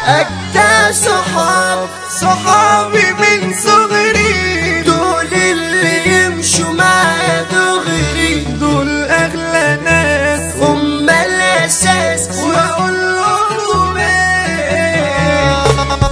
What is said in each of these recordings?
أجدع صحاب صحابي من صغري دول اللي يمشوا معايا دغري دول اغلى ناس هم الأساس واقول لهم ايه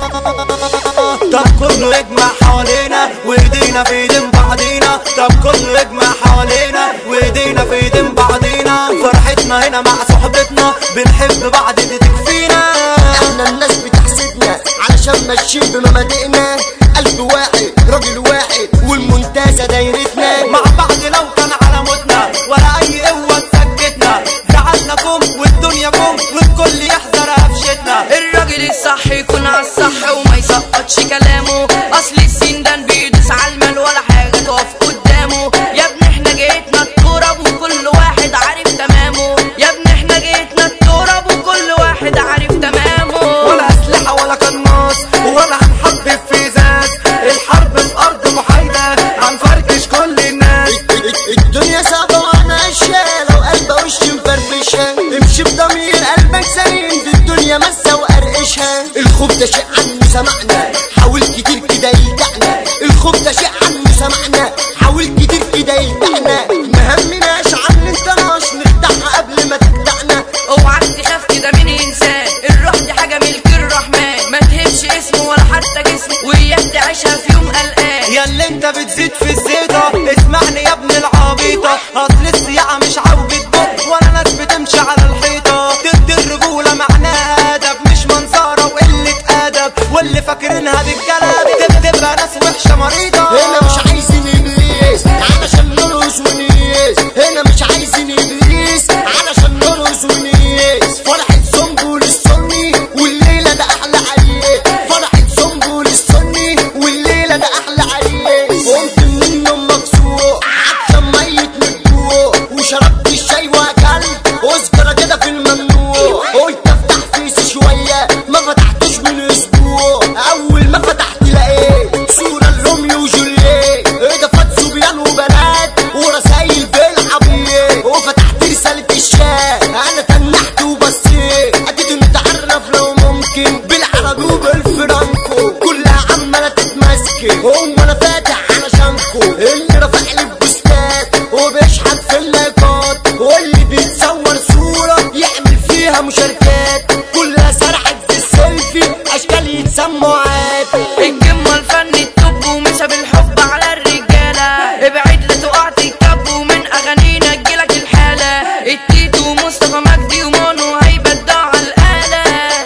طب كله يجمع حوالينا وايدينا في ايدين بعضينا طب كله يجمع حوالينا وايدينا في ايدين بعضينا فرحتنا هنا مع صحبتنا بنحب بعض دي تكفينا احنا الناس بتحسدنا علشان ماشيين بمبادئنا قلب واحد راجل واحد والمنتزه دايرتنا مع بعض لو كان على موتنا ولا اي قوه تسكتنا جعلنا كم والدنيا كم والكل يحذر قفشتنا الراجل الصح يكون على الصح وما يسقطش كلامه اصل السندان بيدوس على المال ولا حاجه تقف قدامه يا ابني احنا جيتنا التراب وكل واحد عارف تمامه يا ابني احنا جيتنا التراب وكل واحد عارف تمامه ولا اسلحه ولا قناص ولا هنحبب في ازاز الحرب في ارض محايده هنفركش كل الناس الدنيا صعبة وانا اشياء لو قلبه وش مفرفشها امشي بضمير قلبك سليم دي الدنيا مسة وقرقشها الخوف ده شيء عنه سمعنا حاول كتير كده يلدعنا الخوف ده شيء عنه سمعنا حاول كتير كده يلدعنا ما همناش عن انتناش نخدعها قبل ما تخدعنا اوعى تخاف كده من انسان الروح دي حاجه ملك الرحمن ما تهمش اسمه ولا حتى جسمه وياك تعيشها في يوم قلقان يا اللي انت بتزيد في الزيطة اسمعني يا ابن العبيطة اصل السياعة مش عوجة بق ولا ناس بتمشي على الحيطة ضد الرجولة معناها ادب مش منظرة وقلة ادب واللي فاكرينها بالجلب تبقى ناس وحشة مريضة هنا مش عايزين ابليس علشان نرقص ونيس هنا مش عايزين ابليس علشان نرقص ونيس فرحة سنبل السني والليلة ده احلى عريس فرحة سنبل السني والليلة ده احلى عريس قمت من النوم مكسور عطشان ميت من الجوع وشربت الشاي واكلت وسكرة كده في الممنوع قلت افتح فيس شوية ما فتحتوش من اسبوع اول ما فتحت لقيت صورة لروميو وجولييت اضافات صبيان وبنات ورسايل بالعبيط وفتحت رسالة الشات انا تنحت وبصيت اديت نتعرف لو ممكن بالعربي وبالفرنكو كلها عمالة تتمسكن هم انا فاتح علشانكو اللي رافع لي البوستات وبيشحت في اللايكات واللي بيتصور صورة يعمل فيها مشاركات كلها سرحت في السيلفي اشكال يتسموا عاد الجمة الفن التوب ومسى بالحب على الرجالة ابعد لا تقع تتكب ومن اغانينا تجيلك الحالة التيتو ومصطفى مجدي ومانو هيبدعوا على الآلة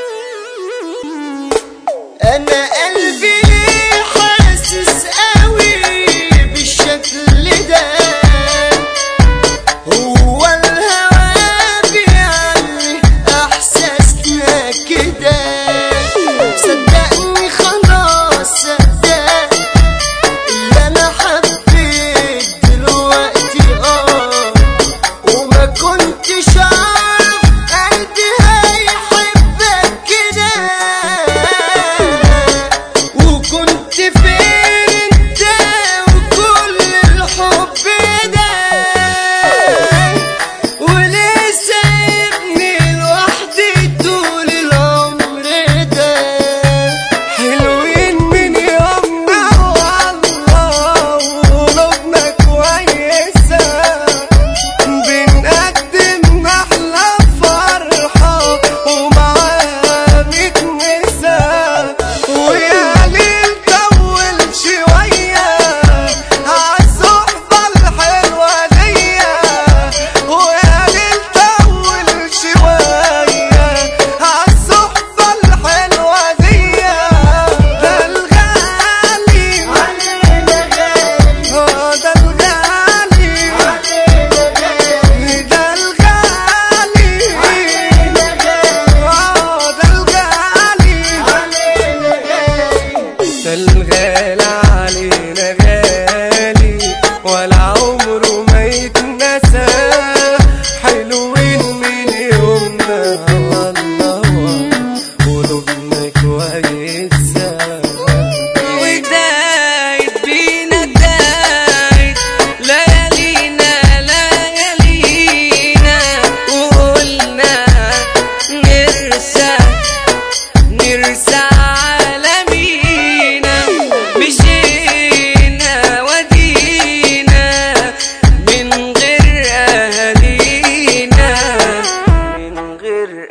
انا قلبي ليه حاسس قوي بالشكل ده هو الهوى بيعلي احساسنا كده صدقني خلاص صدق اللي انا حبيت دلوقتي اه وما كنتش اعرف قلبي هيحبك كده وكنت فين انت وكل الحب ده وليه سايبني لوحدي طول العمر ده حلوين من يومنا والله وقلوبنا كويسة بنقدم أحلى فرحة ومعاها متنسة ويا ليل طول شوية عالصحبة الحلوة دي ويا ليل طول شوية عالصحبة الحلوة دي ده الغالي اه ده الغالي ده الغالي اه ده الغالي ده الغالي علينا غالي ولا عمره ما يتنسى حلوين من يومنا والله قلوبنا كويسة ودايت بينا دايت ليالينا ليالينا وقلنا نرسى نرسى عالمينا مشينا ودينا من غير أهالينا من غير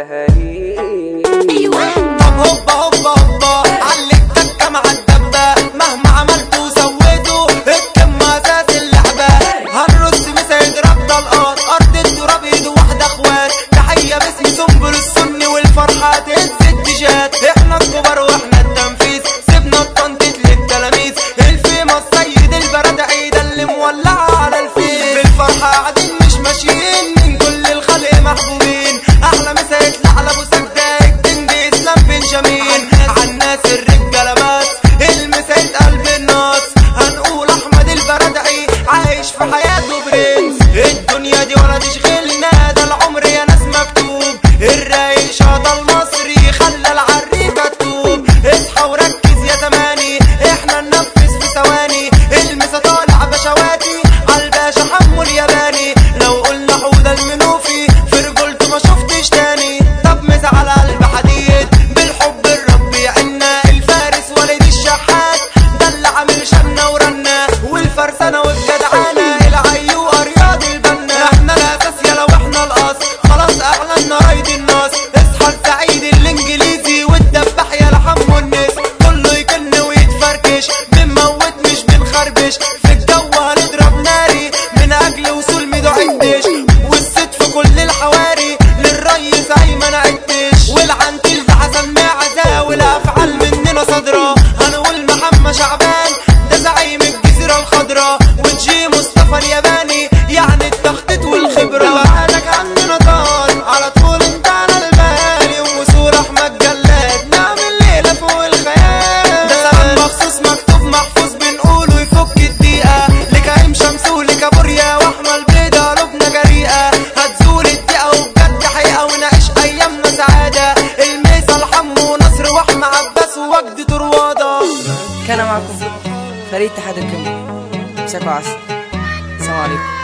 أهالينا طب هوبا هوبا هوبا عليك تكة مع الدبة مهما عملتوا وسويتوا الكلمة أساس اللعبة هنرص مسا يضرب طلقات أرض التراب إيد واحدة إخوات تحية باسم سنبل السني والفرحة تهز التيشات إحنا الكبار وإحنا التنفيذ سيبنا التنطيط للتلاميذ الفيمة السيد البرد عيد اللي مولعة على الفيس بالفرحة قاعدين مش ماشيين من كل الخلق محبوبين أحلى مسا يطلع على أبو سجدة الكينج إسلام بنجامين عالناس الرجالة بس المسا قلب الناس هنقول أحمد البردعي عايش في حياته برنس الدنيا دي ولا تشغلنا ده العمر يا ناس مكتوب الرايق شاطة المصري خلى العريكة تتوب اصحى وركز يا زماني احنا ننفذ في ثواني المسا طالع بشواتي عالباشا حمو الياباني لو قلنا حوده المنوفي في رجولته ما شفتش تاني طب مسا على قلب حديد بالحب الرب يعنا الفارس وليد الشحات ده اللي عامل شنا ورنا والفرسانة والجدعانة العيو رياض البنا احنا الاساس يلا واحنا الاصل خلاص اعلنا رايد الناس اصحى السعيد الانجليزي والدبح يا لحم الناس كله يكن ويتفركش بنموت مش بنخربش في الجو هنضرب ناري من اجل وصول ميدو عدش والست في كل الحواري للريس ايمن عدش والعنتيل ده حسن معزة والافعال مننا صادرة هنقول محمد شعبان ده زعيم الجزيرة الخضراء وجي مصطفى الياباني يعني التخطيط والخبرة بعدك عننا طال على طول انت على البالي وصور احمد جلاد نعمل ليلة فوق الخيال ده سلام مخصوص مكتوب محفوظ بنقوله يفك الدقيقة لكريم شمس ولكابوريا واحمد بيضة قلوبنا جريئة هتزول الدقيقة وبجد حقيقة ونعيش ايامنا سعادة الميزة الحمو ونصر واحمد عباس ووجد طروادة كان معكم فريد تحت الكلمة مساكوا عسل السلام عليكم